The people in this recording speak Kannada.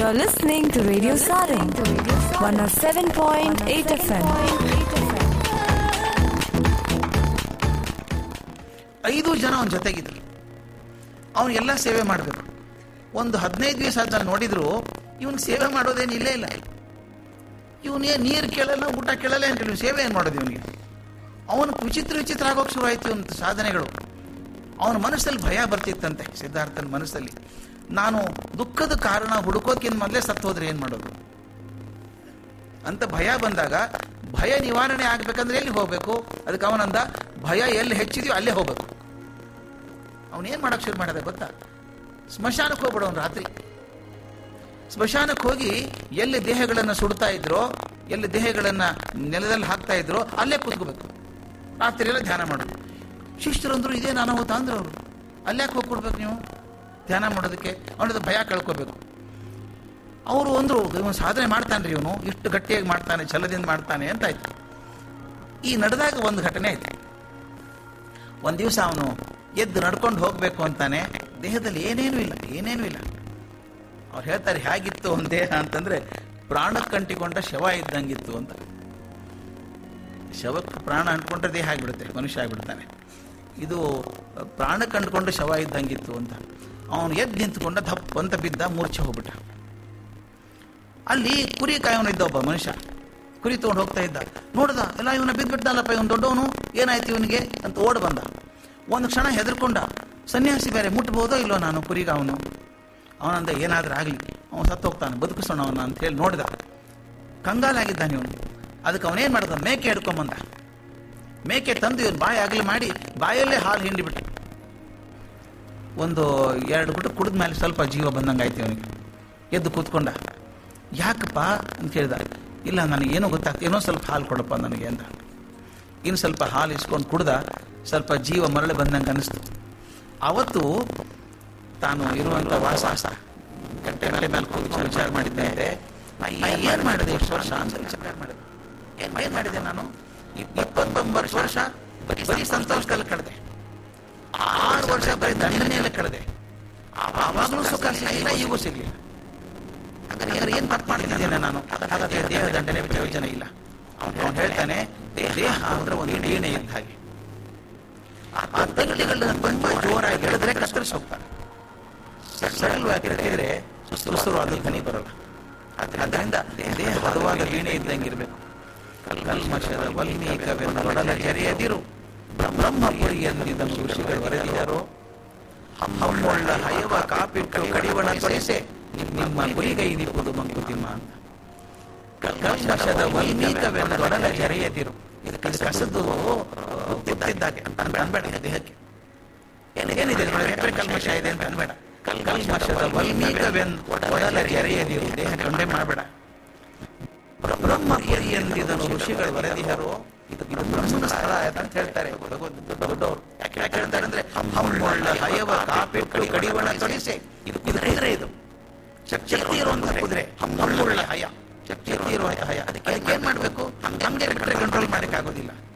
You're listening to Radio Sarin, 107.8 FM. ಐದು ಜನ ಅವನ ಜೊತೆಗಿದ್ರು ಅವನಿಗೆಲ್ಲ ಸೇವೆ ಮಾಡಬೇಕು ಒಂದು ಹದಿನೈದು ದಿವಸ ಆದ್ಮೇಲೆ ನೋಡಿದ್ರು ಇವನಿಗೆ ಸೇವೆ ಮಾಡೋದೇನು ಇಲ್ಲೇ ಇಲ್ಲ ಇವನಿಗೆ ನೀರು ಕೇಳಲ್ಲ ಊಟ ಕೇಳಲ್ಲ ಏನು ಕೇಳಿ ಸೇವೆ ಏನು ಮಾಡೋದು ಇವನಿಗೆ ಅವನು ವಿಚಿತ್ರ ವಿಚಿತ್ರ ಆಗೋಕೆ ಶುರು ಆಯ್ತು ಇವನ ಸಾಧನೆಗಳು ಅವನ ಮನಸ್ಸಲ್ಲಿ ಭಯ ಬರ್ತಿತ್ತಂತೆ ಸಿದ್ಧಾರ್ಥನ ಮನಸ್ಸಲ್ಲಿ ನಾನು ದುಃಖದ ಕಾರಣ ಹುಡುಕೋಕ್ಕಿಂತ ಮೊದಲೇ ಸತ್ತು ಹೋದ್ರೆ ಏನು ಮಾಡೋದು ಅಂತ ಭಯ ಬಂದಾಗ ಭಯ ನಿವಾರಣೆ ಆಗ್ಬೇಕಂದ್ರೆ ಎಲ್ಲಿ ಹೋಗ್ಬೇಕು ಅದಕ್ಕೆ ಅವನಂದ ಭಯ ಎಲ್ಲಿ ಹೆಚ್ಚಿದೆಯೋ ಅಲ್ಲೇ ಹೋಗ್ಬೇಕು ಅವನೇನ್ ಮಾಡಕ್ ಶುರು ಮಾಡಿದ ಗೊತ್ತಾ ಸ್ಮಶಾನಕ್ಕೆ ಹೋಗ್ಬಿಡೋನ್ ರಾತ್ರಿ ಸ್ಮಶಾನಕ್ಕೆ ಹೋಗಿ ಎಲ್ಲಿ ದೇಹಗಳನ್ನು ಸುಡ್ತಾ ಇದ್ರೋ ಎಲ್ಲಿ ದೇಹಗಳನ್ನ ನೆಲದಲ್ಲಿ ಹಾಕ್ತಾ ಇದ್ರೋ ಅಲ್ಲೇ ಕೂತ್ಕೋಬೇಕು ರಾತ್ರಿ ಎಲ್ಲ ಧ್ಯಾನ ಮಾಡೋದು ಶಿಷ್ಟರಂದ್ರು ಇದೇ ನಾನು ಹೋತ ಅಂದ್ರು ಅವರು ಅಲ್ಲ್ಯಾಕೆ ಹೋಗ್ಕೊಡ್ಬೇಕು ನೀವು ಧ್ಯಾನ ಮಾಡೋದಕ್ಕೆ ಅವನದ ಭಯ ಕಳ್ಕೋಬೇಕು ಅವರು ಅಂದ್ರು ಇವನು ಸಾಧನೆ ಮಾಡ್ತಾನ್ರಿ ಇವನು ಇಷ್ಟು ಗಟ್ಟಿಯಾಗಿ ಮಾಡ್ತಾನೆ ಛಲದಿಂದ ಮಾಡ್ತಾನೆ ಅಂತ ಆಯ್ತು ಈ ನಡೆದಾಗ ಒಂದು ಘಟನೆ ಆಯ್ತು ಒಂದು ದಿವಸ ಅವನು ಎದ್ದು ನಡ್ಕೊಂಡು ಹೋಗ್ಬೇಕು ಅಂತಾನೆ ದೇಹದಲ್ಲಿ ಏನೇನೂ ಇಲ್ಲ ಏನೇನೂ ಇಲ್ಲ ಅವ್ರು ಹೇಳ್ತಾರೆ ಹೇಗಿತ್ತು ಒಂದು ದೇಹ ಅಂತಂದ್ರೆ ಪ್ರಾಣಕ್ಕೆ ಕಂಟಿಕೊಂಡ ಶವ ಇದ್ದಂಗಿತ್ತು ಅಂತ ಶವಕ್ಕೆ ಪ್ರಾಣ ಅಂಟ್ಕೊಂಡ್ರೆ ದೇಹ ಆಗಿಬಿಡುತ್ತೆ ಮನುಷ್ಯ ಆಗಿಬಿಡ್ತಾನೆ ಇದು ಪ್ರಾಣಕ್ಕೆ ಅಂಟ್ಕೊಂಡು ಶವ ಇದ್ದಂಗಿತ್ತು ಅಂತ ಅವನು ಎದ್ದು ನಿಂತ್ಕೊಂಡ ದಪ್ಪ ಅಂತ ಬಿದ್ದ ಮೂರ್ಛೆ ಹೋಗ್ಬಿಟ್ಟ ಅಲ್ಲಿ ಕುರಿ ಕಾಯವನಿದ್ದ ಒಬ್ಬ ಮನುಷ್ಯ ಕುರಿ ತಗೊಂಡು ಹೋಗ್ತಾ ಇದ್ದ ನೋಡ್ದ ಎಲ್ಲ ಇವನ ಬಿದ್ದ್ಬಿಟ್ಟನಲ್ಲಪ್ಪ ಇವನು ದೊಡ್ಡವನು ಏನಾಯ್ತು ಇವನಿಗೆ ಅಂತ ಓಡ್ ಬಂದ ಒಂದು ಕ್ಷಣ ಹೆದರ್ಕೊಂಡ ಸನ್ಯಾಸಿ ಬೇರೆ ಮುಟ್ಬೋದೋ ಇಲ್ಲೋ ನಾನು ಕುರಿಗ ಅವನು ಅವನಂದ ಏನಾದ್ರೂ ಆಗಲಿ ಅವನು ಸತ್ತು ಹೋಗ್ತಾನೆ ಬದುಕಿಸೋಣ ಅವನ ಅಂತ ಹೇಳಿ ನೋಡಿದ ಕಂಗಾಲಾಗಿದ್ದಾನೆ ಇವನು ಅದಕ್ಕೆ ಅವನೇನ್ ಮಾಡ್ದ ಮೇಕೆ ಹಿಡ್ಕೊಂಬಂದ ಮೇಕೆ ತಂದು ಇವನು ಬಾಯಿ ಆಗಲಿ ಮಾಡಿ ಬಾಯಲ್ಲೇ ಹಾಲು ಹಿಂಡಿಬಿಟ್ಟು ಒಂದು ಎರಡು ಗುಟ್ಟು ಕುಡಿದ ಮೇಲೆ ಸ್ವಲ್ಪ ಜೀವ ಬಂದಂಗಾಯ್ತು ಇವನಿಗೆ ಎದ್ದು ಕೂತ್ಕೊಂಡ ಯಾಕಪ್ಪ ಅಂತ ಕೇಳಿದ ಇಲ್ಲ ನನಗೇನೋ ಗೊತ್ತಾಗ್ತದೆ ಏನೋ ಸ್ವಲ್ಪ ಹಾಲು ಕೊಡಪ್ಪ ನನಗೆ ಅಂತ ಇನ್ನು ಸ್ವಲ್ಪ ಹಾಲು ಇಸ್ಕೊಂಡು ಕುಡ್ದ ಸ್ವಲ್ಪ ಜೀವ ಮರಳಿ ಬಂದಂಗೆ ಅನಿಸ್ತು ಅವತ್ತು ತಾನು ಇರುವಂತ ವಾಸ ಗಂಟೆ ಮೇಲೆ ಮೇಲೆ ಕೂತು ವಿಚಾರ ವಿಚಾರ ಮಾಡಿದ್ದೆ ಏನ್ ಮಾಡಿದೆ ಎಷ್ಟು ವರ್ಷ ಅಂತ ವಿಚಾರ ಮಾಡಿದೆ ಏನ್ ಏನ್ ಮಾಡಿದೆ ನಾನು ಇಪ್ಪತ್ತೊಂಬತ್ತು ವರ್ಷ ಬರೀ ಬರೀ ಸಂತೋಷದಲ್ಲಿ ಕಳೆದೆ ಆರು ವರ್ಷ ಬರೀ ದಂಡನೆಯಲ್ಲೇ ಕಳೆದೆ ಆವಾಗಲೂ ಸುಖ ಸಿಗಲಿಲ್ಲ ಈಗೂ ಸಿಗಲಿಲ್ಲ ಹಾಗಾದ್ರೆ ಏನ್ ಮಾತು ಮಾಡಿದ್ದೇನೆ ನಾನು ಹಾಗಾದ್ರೆ ದೇಹ ದಂಡನೆ ಪ್ರಯೋಜನ ಇಲ್ಲ ಅವನು ಹೇಳ್ತಾನೆ ದೇಹ ಅಂದ್ರೆ ಒಂದು ವೀಣೆ ಇದ್ದ ಹಾಗೆ ಆ ತಂಗಿಗಳನ್ನ ತುಂಬಾ ಜೋರಾಗಿ ಹೇಳಿದ್ರೆ ಕತ್ತರಿಸಿ ಹೋಗ್ತಾರೆ ಸರಳವಾಗಿ ಹೇಳಿದ್ರೆ ಸುಸುರವಾದ ಧ್ವನಿ ಬರಲ್ಲ ಅದರಿಂದ ದೇಹ ಹದವಾದ ವೀಣೆ ಇದ್ದಂಗಿರ್ಬೇಕು ಕಲ್ಮಶದ ವಲ್ಮೀಕವೆನ್ನೊಡಲ ಜರೆಯದಿರು ಬ್ರಹ್ಮಪುರಿ ಎಂದಿದ್ದನು ಋಷಿಗಳು ಬರೆದಿದರು ಹಮ್ಮೊಳ್ಳ ಹಯವ ಕಾಪಿಟ್ಟು ಕಡಿವಣ ತೊಳೆಸೆ ನಿಮ್ಮ ಗುರಿಗೈ ನಿಪ್ಪುದು ಮಂಕುತಿಮ್ಮ ಅಂತ ಕಲ್ಮಶದ ವಲ್ಮೀಕವೆನ್ನೊಡಲ ಜರೆಯದಿರು ಇದಕ್ಕೆ ಕಸದ್ದು ತಿದ್ದಾಗೆ ಅಂತ ಅನ್ಬೇಡ ದೇಹಕ್ಕೆ ಏನಿದೆ ಎಕರೆ ಕಲ್ಮಶ ಇದೆ ಅಂತ ಅನ್ಬೇಡ ಕಲ್ಮಶದ ವಲ್ಮೀಕವೆನ್ ಒಡಲ ಜರೆಯದಿರು ದೇಹ ಕಂಡೆ ಮಾಡಬೇಡ ಬ್ರಹ್ಮ ಎಂದಿದನು ಋಷಿಗಳು ವರದಿಹರು ಇದು ಇದು ಬ್ರಹ್ಮನ ಸ್ಥಳ ಅಂತ ಹೇಳ್ತಾರೆ ದೊಡ್ಡವರು ಯಾಕೆ ಯಾಕೆ ಹೇಳ್ತಾರೆ ಅಂದ್ರೆ ಹಮ್ಮೊಳ್ಳ ಹಯವ ಕಾಪಿಟ್ಟು ಕಡಿವಣ ತೊಡಿಸೆ ಇದು ಕುದುರೆ ಇದು ಶಕ್ತಿ ಇರುವಂತಹ ಕುದುರೆ ಹಮ್ಮೊಳ್ಳ ಹಯ ಶಕ್ತಿ ಇರುವಂತಹ ಹಯ ಅದಕ್ಕೆ ಏನ್ ಮಾಡ್ಬೇಕು ಹಂಗೆ ಬಿಟ್ಟರೆ ಕಂಟ್ರೋಲ್ ಮಾಡಕ್ಕಾಗೋದಿಲ್ಲ